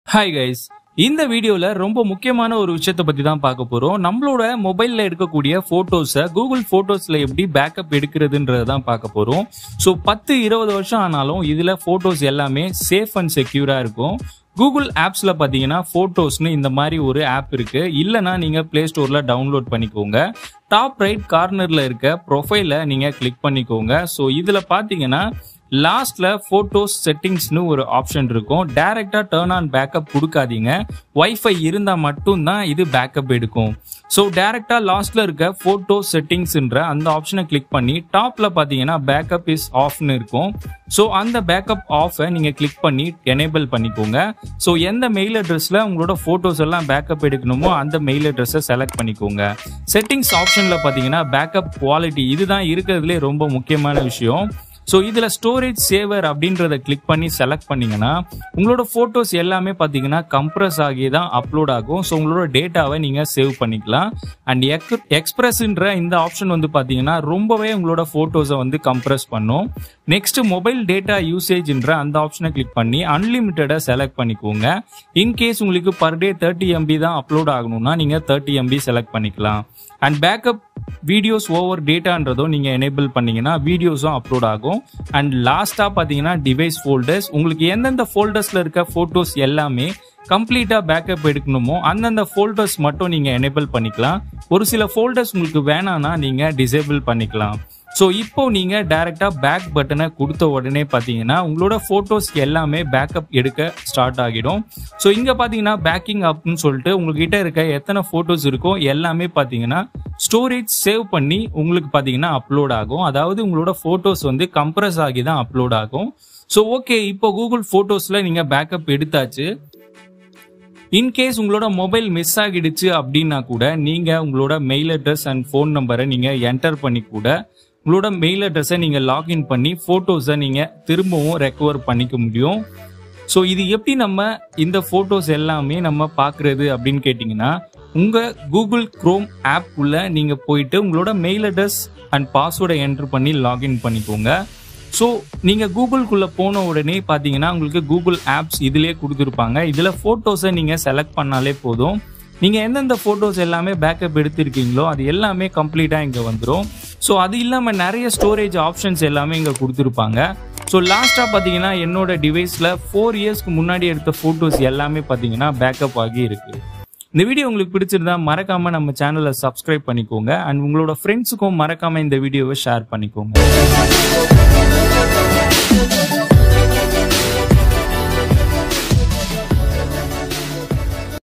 hi guys இந்த வீடியோல ரொம்ப முக்கியமான ஒரு விஷயத்தை பத்தி தான் பார்க்க போறோம் நம்மளோட மொபைல்ல எடுக்கக்கூடிய போட்டோஸை கூகுள் போட்டோஸ்ல எப்படி பேக்கப் எடுக்கிறதுன்றத தான் பார்க்க போறோம் ஸோ பத்து இருபது வருஷம் ஆனாலும் இதுல போட்டோஸ் எல்லாமே சேஃப் அண்ட் செக்யூரா இருக்கும் கூகுள் ஆப்ஸ்ல பாத்தீங்கன்னா போட்டோஸ்னு இந்த மாதிரி ஒரு ஆப் இருக்கு இல்லைன்னா நீங்க பிளே ஸ்டோர்ல டவுன்லோட் பண்ணிக்கோங்க டாப் ரைட் கார்னர்ல இருக்க ப்ரொஃபைல நீங்க கிளிக் பண்ணிக்கோங்க ஸோ இதுல பாத்தீங்கன்னா லாஸ்ட்ல போட்டோஸ் செட்டிங்ஸ்னு ஒரு ஆப்ஷன் இருக்கும் டைரக்டா டேர்ன் ஆன் பேக்கப் கொடுக்காதீங்க வைஃபை இருந்தா மட்டும்தான் இது பேக்கப் எடுக்கும் ஸோ டைரக்டா லாஸ்ட்ல இருக்க போட்டோ செட்டிங்ஸ்ன்ற அந்த ஆப்ஷனை கிளிக் பண்ணி டாப்ல பாத்தீங்கன்னா பேக்கப் இஸ் ஆஃப்னு இருக்கும் ஸோ அந்த பேக்கப் ஆஃபை நீங்க கிளிக் பண்ணி எனேபிள் பண்ணிக்கோங்க ஸோ எந்த மெயில் அட்ரஸ்ல உங்களோட போட்டோஸ் எல்லாம் பேக்கப் எடுக்கணுமோ அந்த மெயில் அட்ரஸை செலக்ட் பண்ணிக்கோங்க செட்டிங்ஸ் ஆப்ஷன்ல பாத்தீங்கன்னா பேக்கப் குவாலிட்டி இதுதான் இருக்கிறதுலே ரொம்ப முக்கியமான விஷயம் ஸோ இதில் ஸ்டோரேஜ் சேவர் அப்படின்றத கிளிக் பண்ணி செலக்ட் பண்ணீங்கன்னா உங்களோட ஃபோட்டோஸ் எல்லாமே பார்த்தீங்கன்னா கம்ப்ரஸ் ஆகி தான் அப்லோட் ஆகும் ஸோ உங்களோட டேட்டாவை நீங்கள் சேவ் பண்ணிக்கலாம் அண்ட் எக் எக்ஸ்பிரஸ்ன்ற இந்த ஆப்ஷன் வந்து பார்த்தீங்கன்னா ரொம்பவே உங்களோட ஃபோட்டோஸை வந்து கம்ப்ரஸ் பண்ணும் நெக்ஸ்ட் மொபைல் டேட்டா யூசேஜ்ன்ற அந்த ஆப்ஷனை கிளிக் பண்ணி அன்லிமிட்டடை செலக்ட் பண்ணிக்கோங்க இன்கேஸ் உங்களுக்கு பர் டே தேர்ட்டி எம்பி தான் அப்லோட் ஆகணும்னா நீங்கள் தேர்ட்டி எம்பி செலக்ட் பண்ணிக்கலாம் அண்ட் பேக்கப் வீடியோஸ் ஓவர் டேட்டான்றதும் நீங்கள் எனேபிள் பண்ணீங்கன்னா வீடியோஸும் அப்லோட் ஆகும் அண்ட் லாஸ்ட்டாக பார்த்தீங்கன்னா டிவைஸ் ஃபோல்டர்ஸ் உங்களுக்கு எந்தெந்த ஃபோல்டர்ஸில் இருக்க ஃபோட்டோஸ் எல்லாமே கம்ப்ளீட்டாக பேக்கப் எடுக்கணுமோ அந்தந்த ஃபோல்டர்ஸ் மட்டும் நீங்கள் எனேபிள் பண்ணிக்கலாம் ஒரு சில ஃபோல்டர்ஸ் உங்களுக்கு வேணான்னா நீங்கள் டிசேபிள் பண்ணிக்கலாம் ஸோ இப்போ நீங்கள் டைரெக்டாக பேக் பட்டனை கொடுத்த உடனே பார்த்தீங்கன்னா உங்களோட ஃபோட்டோஸ் எல்லாமே பேக்கப் எடுக்க ஸ்டார்ட் ஆகிடும் ஸோ இங்கே பார்த்தீங்கன்னா பேக்கிங் அப்னு சொல்லிட்டு உங்ககிட்ட இருக்க எத்தனை ஃபோட்டோஸ் இருக்கோ எல்லாமே பார்த்தீங்கன்னா ஸ்டோரேஜ் சேவ் பண்ணி உங்களுக்கு பார்த்தீங்கன்னா அப்லோட் ஆகும் அதாவது உங்களோட ஃபோட்டோஸ் வந்து கம்ப்ரஸ் ஆகி தான் அப்லோட் ஆகும் ஸோ ஓகே இப்போ கூகுள் ஃபோட்டோஸில் நீங்கள் பேக்கப் எடுத்தாச்சு இன்கேஸ் உங்களோட மொபைல் மிஸ் ஆகிடுச்சு அப்படின்னா கூட நீங்க உங்களோட மெயில் அட்ரஸ் அண்ட் ஃபோன் நம்பரை நீங்க என்டர் பண்ணி கூட உங்களோட மெயில் அட்ரஸை நீங்க லாகின் பண்ணி போட்டோஸை நீங்க திரும்பவும் ரெக்கவர் பண்ணிக்க முடியும் ஸோ இது எப்படி நம்ம இந்த போட்டோஸ் எல்லாமே நம்ம பார்க்கறது அப்படின்னு கேட்டிங்கன்னா உங்க கூகுள் குரோம் ஆப் உள்ள நீங்க போயிட்டு உங்களோட மெயில் அட்ரஸ் அண்ட் பாஸ்வேர்டை என்டர் பண்ணி லாகின் பண்ணிக்கோங்க ஸோ நீங்கள் கூகுள்குள்ளே போன உடனே பார்த்தீங்கன்னா உங்களுக்கு கூகுள் ஆப்ஸ் இதிலே கொடுத்துருப்பாங்க இதில் ஃபோட்டோஸை நீங்கள் செலக்ட் பண்ணாலே போதும் நீங்கள் எந்தெந்த ஃபோட்டோஸ் எல்லாமே பேக்கப் எடுத்திருக்கீங்களோ அது எல்லாமே கம்ப்ளீட்டாக இங்கே வந்துடும் ஸோ அது இல்லாமல் நிறைய ஸ்டோரேஜ் ஆப்ஷன்ஸ் எல்லாமே இங்கே கொடுத்துருப்பாங்க ஸோ லாஸ்ட்டாக பார்த்தீங்கன்னா என்னோட டிவைஸில் ஃபோர் இயர்ஸ்க்கு முன்னாடி எடுத்த ஃபோட்டோஸ் எல்லாமே பார்த்தீங்கன்னா பேக்கப் ஆகி இருக்குது இந்த வீடியோ உங்களுக்கு பிடிச்சிருந்தா மறக்காம நம்ம சேனலை சப்ஸ்கிரைப் பண்ணிக்கோங்க அண்ட் உங்களோட ஃப்ரெண்ட்ஸுக்கும் மறக்காம இந்த வீடியோவை ஷேர் பண்ணிக்கோங்க